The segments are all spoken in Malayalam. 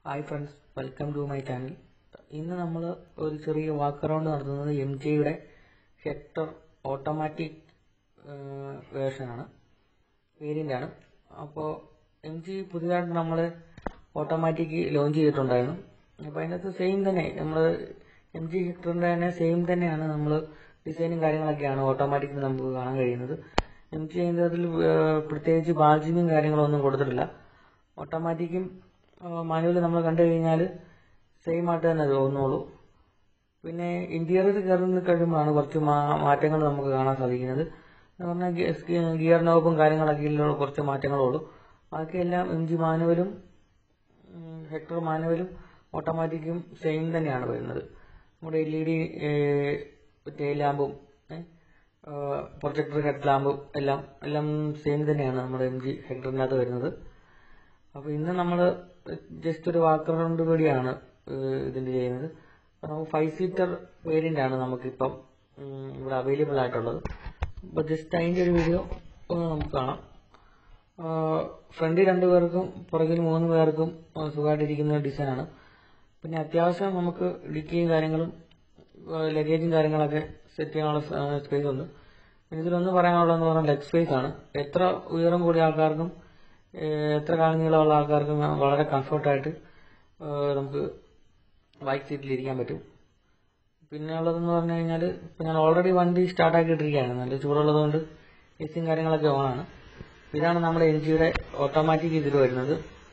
hi friends welcome to my channel ഇന്ന് നമ്മൾ ഒരു ചെറിയ വാക്ക് അറൗണ്ട് നടത്തുന്നത് എം ജിയുടെ ഹെക്ടർ ഓട്ടോമാറ്റിക് വേർഷനാണ് വേരിയൻ്റ് ആണ് അപ്പോൾ എം ജി പുതിയതായിട്ട് നമ്മൾ ഓട്ടോമാറ്റിക് ലോഞ്ച് ചെയ്തിട്ടുണ്ടായിരുന്നു അപ്പോൾ അതിനകത്ത് സെയിം തന്നെ നമ്മൾ എം ജി ഹെക്ടറിൻ്റെ തന്നെ സെയിം തന്നെയാണ് നമ്മൾ ഡിസൈനും കാര്യങ്ങളൊക്കെയാണ് ഓട്ടോമാറ്റിക്കിൽ നമുക്ക് കാണാൻ കഴിയുന്നത് എം ജി അതിൻ്റെ അതിൽ പ്രത്യേകിച്ച് ബാർജിങ്ങും കാര്യങ്ങളൊന്നും കൊടുത്തിട്ടില്ല ഓട്ടോമാറ്റിക്കും മാനുവൽ നമ്മൾ കണ്ടു കഴിഞ്ഞാൽ സെയിം ആയിട്ട് തന്നെ തോന്നുള്ളൂ പിന്നെ ഇന്റീരിയർ കയറി കഴിയുമ്പോഴാണ് കുറച്ച് മാറ്റങ്ങൾ നമുക്ക് കാണാൻ സാധിക്കുന്നത് എന്ന് പറഞ്ഞാൽ ഗിയർ നോബും കാര്യങ്ങളൊക്കെ കുറച്ച് മാറ്റങ്ങളുള്ളൂ ബാക്കിയെല്ലാം എം ജി മാനുവലും ഹെക്ടർ മാനുവലും ഓട്ടോമാറ്റിക്കും സെയിം തന്നെയാണ് വരുന്നത് നമ്മുടെ എൽ ഇ ഡി ടെയിൽ ലാമ്പും പ്രൊജക്ടർ ഹെഡ് ലാമ്പും എല്ലാം എല്ലാം സെയിം തന്നെയാണ് നമ്മുടെ എം ജി ഹെക്ടറിനകത്ത് വരുന്നത് അപ്പോൾ ഇന്ന് നമ്മൾ ജസ്റ്റ് ഒരു വാക്ക് റൗണ്ട് കൂടിയാണ് ഇതിൻ്റെ ചെയ്യുന്നത് അപ്പോൾ നമുക്ക് ഫൈവ് സീറ്റർ വേരിയൻ്റ് ആണ് നമുക്കിപ്പം ഇവിടെ അവൈലബിൾ ആയിട്ടുള്ളത് അപ്പോൾ ജസ്റ്റ് അതിൻ്റെ ഒരു വീഡിയോ നമുക്ക് കാണാം ഫ്രണ്ടിൽ രണ്ട് പേർക്കും പുറകിൽ മൂന്ന് പേർക്കും സുഖമായിട്ടിരിക്കുന്ന ഡിസൈനാണ് പിന്നെ അത്യാവശ്യം നമുക്ക് ഡിക്കിയും കാര്യങ്ങളും ലഗേജും കാര്യങ്ങളൊക്കെ സെറ്റ് ചെയ്യാനുള്ള സ്പേസ് ഉണ്ട് പിന്നെ ഇതിലൊന്ന് പറയാനുള്ളതെന്ന് പറഞ്ഞാൽ ലെഗ് സ്പേസ് ആണ് എത്ര ഉയരം കൂടിയ ആൾക്കാർക്കും എത്ര കാലം നീളമുള്ള ആൾക്കാർക്കും വളരെ കംഫർട്ടായിട്ട് നമുക്ക് ബൈക്ക് സീറ്റിൽ ഇരിക്കാൻ പറ്റും പിന്നെ ഉള്ളതെന്ന് പറഞ്ഞു കഴിഞ്ഞാൽ ഇപ്പം ഞാൻ ഓൾറെഡി വണ്ടി സ്റ്റാർട്ട് ആക്കിയിട്ടിരിക്കുകയാണ് നല്ല ചൂടുള്ളതുകൊണ്ട് എ സിയും കാര്യങ്ങളൊക്കെ ഓണാണ് ഇതാണ് നമ്മുടെ എൽ ജിയുടെ ഓട്ടോമാറ്റിക് ഇതിൽ വരുന്നത്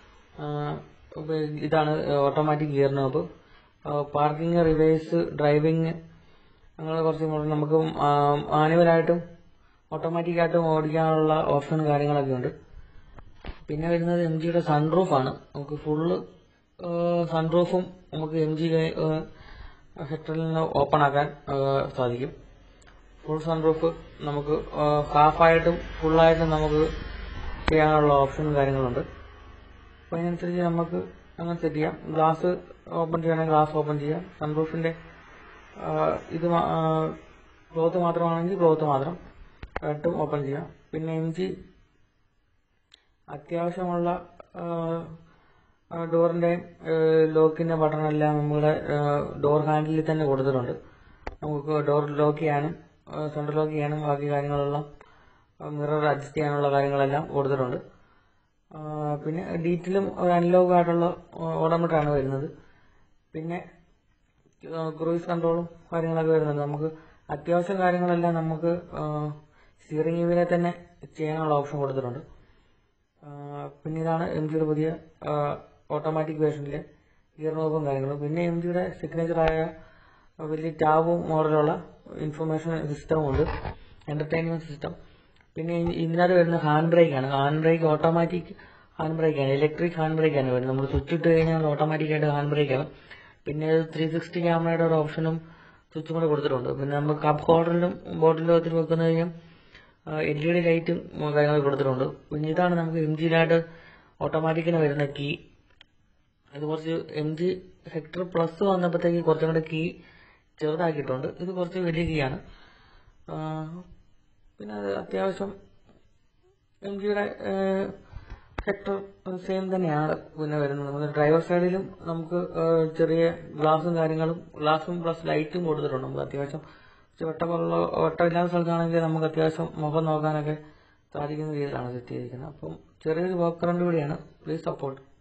ഇതാണ് automatic gear knob parking reverse driving അങ്ങനെ കുറച്ച് നമുക്ക് മാനുവലായിട്ടും ഓട്ടോമാറ്റിക്കായിട്ടും ഓടിക്കാനുള്ള ഓപ്ഷൻ കാര്യങ്ങളൊക്കെ ഉണ്ട് പിന്നെ വരുന്നത് എം ജിയുടെ സൺറൂഫാണ് നമുക്ക് ഫുള്ള് സൺറൂഫും നമുക്ക് എം ജി ഹെക്ടറിൽ നിന്ന് ഓപ്പൺ ആക്കാൻ സാധിക്കും ഫുൾ സൺറൂഫ് നമുക്ക് ഹാഫായിട്ടും ഫുള്ളായിട്ടും നമുക്ക് ചെയ്യാനുള്ള ഓപ്ഷനും കാര്യങ്ങളുണ്ട് അപ്പോൾ അതിനനുസരിച്ച് നമുക്ക് അങ്ങനെ സെറ്റ് ചെയ്യാം ഗ്ലാസ് ഓപ്പൺ ചെയ്യണമെങ്കിൽ ഗ്ലാസ് ഓപ്പൺ ചെയ്യാം സൺറൂഫിൻ്റെ ഇത് ക്ലോത്ത് മാത്രമാണെങ്കിൽ ക്ലോത്ത് മാത്രം രണ്ടും ഓപ്പൺ ചെയ്യാം പിന്നെ എം ജി അത്യാവശ്യമുള്ള ഡോറിന്റെ ലോക്കിന്റെ ബട്ടണെല്ലാം നമ്മുടെ ഡോർ ഹാൻഡിലിൽ തന്നെ കൊടുത്തിട്ടുണ്ട് നമുക്ക് ഡോർ ലോക്ക് ചെയ്യാനും സെൻട്രൽ ലോക്ക് ചെയ്യാനും ബാക്കി കാര്യങ്ങളെല്ലാം മിറർ അഡ്ജസ്റ്റ് ചെയ്യാനുള്ള കാര്യങ്ങളെല്ലാം കൊടുത്തിട്ടുണ്ട് പിന്നെ ഡീറ്റെയിലും ഒരു അനലോഗ് ആയിട്ടുള്ള ഓഡോമീറ്ററാണ് വരുന്നത് പിന്നെ ക്രൂയിസ് കൺട്രോളും കാര്യങ്ങളൊക്കെ വരുന്നുണ്ട് നമുക്ക് അത്യാവശ്യം കാര്യങ്ങളെല്ലാം നമുക്ക് സ്റ്റിയറിംഗ് വീലിനെ തന്നെ ചെയ്യാനുള്ള ഓപ്ഷൻ കൊടുത്തിട്ടുണ്ട് പിന്നെ ഇതാണ് എം ജിയുടെ പുതിയ ഓട്ടോമാറ്റിക് വേർഷനിലെ ഗിയർ നോബും കാര്യങ്ങളും പിന്നെ എം ജിയുടെ സിഗ്നേച്ചറായ വലിയ ടാബും മോഡലുള്ള ഇൻഫർമേഷൻ സിസ്റ്റവും ഉണ്ട് എന്റർടൈൻമെന്റ് സിസ്റ്റം പിന്നെ ഇതിനകത്ത് വരുന്ന ഹാൻഡ് ബ്രേക്ക് ആണ് hand brake automatic hand brake ആണ് ഇലക്ട്രിക് ഹാൻഡ് ബ്രേക്ക് ആണ് വരുന്നത് നമ്മൾ സ്വിച്ച് ഇട്ട് കഴിഞ്ഞാൽ ഓട്ടോമാറ്റിക് ആയിട്ട് ഹാൻഡ് ബ്രേക്ക് ആണ് പിന്നെ ത്രീ സിക്സ്റ്റി ക്യാമറയുടെ ഒരു ഓപ്ഷനും സ്വിച്ചും കൂടെ കൊടുത്തിട്ടുണ്ട് പിന്നെ നമ്മൾ കപ്പ് ഹോൾഡറിലും ബോട്ടിലും ഒത്തിരി വെക്കുന്ന കഴിഞ്ഞാൽ എൽ ഇ ഡി ലൈറ്റും കാര്യങ്ങളൊക്കെ കൊടുത്തിട്ടുണ്ട് പിന്നെ ഇതാണ് നമുക്ക് എം ജിയിലായിട്ട് ഓട്ടോമാറ്റിക്കിന് വരുന്ന കീ അത് കുറച്ച് എം ജി ഹെക്ടർ പ്ലസ് വന്നപ്പോഴത്തേക്ക് കുറച്ചും കൂടെ കീ ചെറുതാക്കിയിട്ടുണ്ട് ഇത് കുറച്ച് വലിയ കീ ആണ് പിന്നെ അത് അത്യാവശ്യം എം ജിയുടെ ഹെക്ടർ സെയിം തന്നെയാണ് പിന്നെ വരുന്നത് നമുക്ക് ഡ്രൈവർ സൈഡിലും നമുക്ക് ചെറിയ ഗ്ലാസും കാര്യങ്ങളും ഗ്ലാസും പ്ലസ് ലൈറ്റും കൊടുത്തിട്ടുണ്ട് നമുക്ക് അത്യാവശ്യം വെട്ടമുള്ള വെട്ടമില്ലാത്ത സ്ഥലത്താണെങ്കിൽ നമുക്ക് അത്യാവശ്യം മുഖം നോക്കാനൊക്കെ സാധിക്കുന്ന രീതിയിലാണ് സെറ്റ് ചെയ്തിരിക്കുന്നത് അപ്പം ചെറിയൊരു വർക്ക് റൗണ്ട് കൂടിയാണ് പ്ലീസ് സപ്പോർട്ട്